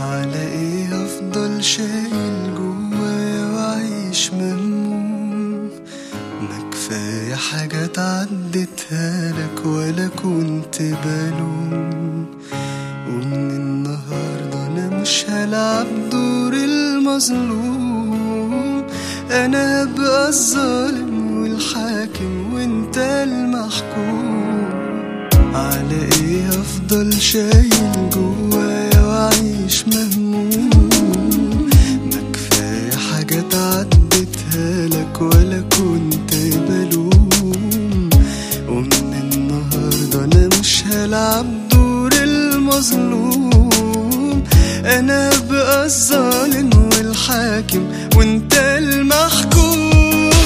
على ايه افضل شايل جوايا واعيش مهموم ما كفاية حاجات عدتها لك ولا كنت بلوم ومن النهاردة انا مش هلعب دور المظلوم انا هبقى الظالم والحاكم وانت المحكوم على ايه افضل شايل جوايا واعيش مهموم ما كفايه حاجات عدتها لك ولا كنت بلوم ومن النهارده انا مش هلعب دور المظلوم انا بقى الظالم والحاكم وانت المحكوم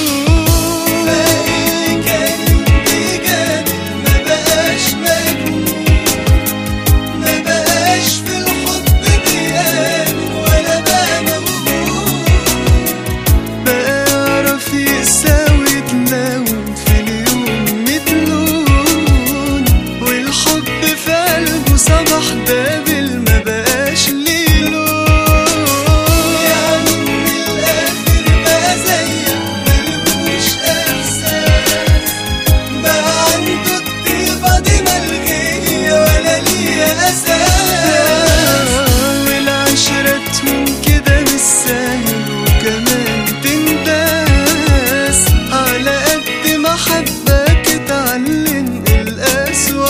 باقي كان بيجامل ما بقاش مجنون ما بقاش في الحب بيامن ولا بقى موهوم بقى يعرف يساوي تلون في اليوم متلون والحب في قلبه صبح دابل ما بقاش ليه لون يعني من الآخر بقى زيك ملهوش إحساس بقى عنده الطيبة دي ملغية ولا ليها أساس والعشرة تهون كده مش سهل وكمان تنداس على قد ما حبك اتعلم القسوة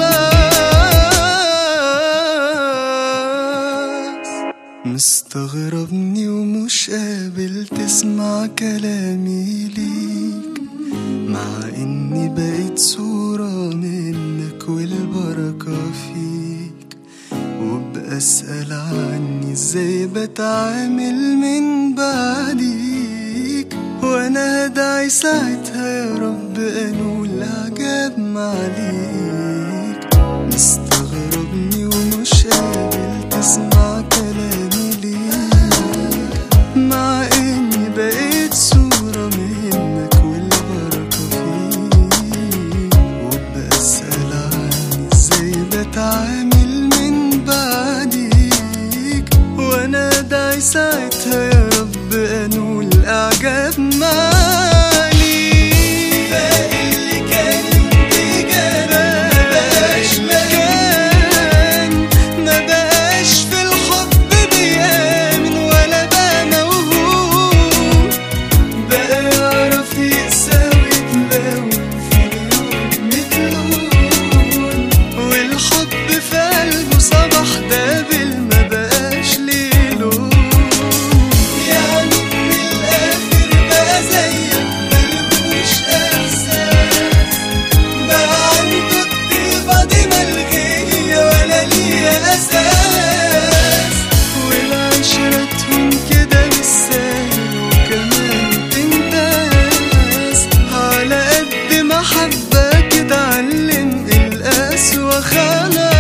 خلاص مستغربني ومش قابل تسمع كلامي ليك مع اني بقيت صورة منك والبركة فيك وبأسأل عني ازاي بتعامل من بعديك وانا هدعي ساعتها يا رب انول عجب معليك مستغربني ومش قابل تسمع كلامي ليك مع اني بقيت صورة منك والبركة فيك وبسأل عني ازاي بتعامل من بعديك وانا ادعي ساعتها يا رب انول اعجاب مالي باقي اللي كان بيجامل ما بقاش مكان ما بقاش في الحب بيامن ولا بقى موهوم بقى يعرف يساوي تلون في اليوم متلون والحب في قلبه صبح دابل ما بقاش ليه لون يعني من الآخر بقى زيك ملهوش إحساس بقى عنده الطيبة دي ملغية ولا ليها أساس والعشرة تهون كده مش سهل وكمان تنداس على قد ما حبك اتعلم القسوة خلاص